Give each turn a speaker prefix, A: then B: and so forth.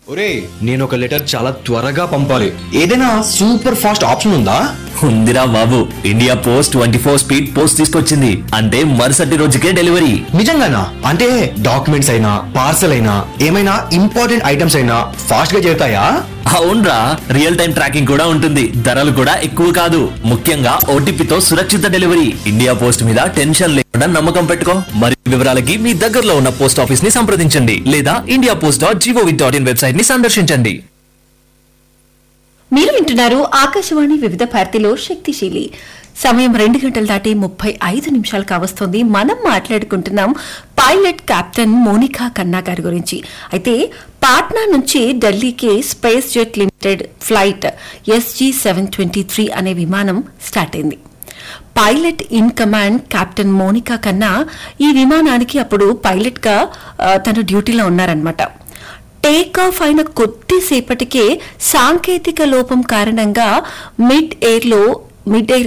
A: ఒరే నేను ఒక లెటర్ చాలా త్వరగా పంపాలి ఏదైనా సూపర్ ఫాస్ట్ ఆప్షన్ ఉందా
B: ఉందిరా బాబు India post twenty four speed post తీసుకొచ్చింది అంటే మరుసటి రోజుకే డెలివరీ
A: నిజంగానా అంటే డాక్యుమెంట్స్ అయినా పార్సల్ అయినా ఏమైనా ఇంపార్టెంట్ ఐటమ్స్ అయినా ఫాస్ట్ గా చేరుతాయా
B: అవునరా రియల్ టైం ట్రాకింగ్ కూడా ఉంటుంది ధరలు కూడా ఎక్కువ కాదు ముఖ్యంగా ఓటీపీతో సురక్షిత డెలివరీ ఇండియా పోస్ట్ మీద టెన్షన్ లేకుండా నమ్మకం పెట్టుకో మరి వివరాలకి మీ దగ్గరలో ఉన్న పోస్ట్ ఆఫీస్ ని సంప్రదించండి లేదా India post dot G O V dot in website ని సందర్శించండి
C: మీరు వింటున్నారు ఆకాశవాణి వివిధ భారతిలో శక్తిశీలి సమయం రెండు గంటలు దాటి ముప్పై ఐదు నిమిషాలు కావస్తోంది మనం మాట్లాడుకుంటున్నాం పైలట్ కెప్టెన్ మోనికా కన్నా గారి గురించి అయితే పాట్నా నుంచి ఢిల్లీకి SpiceJet limited flight SG seven twenty three అనే విమానం స్టార్ట్ అయింది pilot in command captain Monika Khanna ఈ విమానానికి అప్పుడు పైలట్ గా ఆ, తను డ్యూటీలో ఉన్నారనమాట టేక్ ఆఫ్ అయిన కొద్దిసేపటికే సాంకేతిక లోపం కారణంగా మిడ్ ఎయిర్ లో మిడ్ ఎయిర్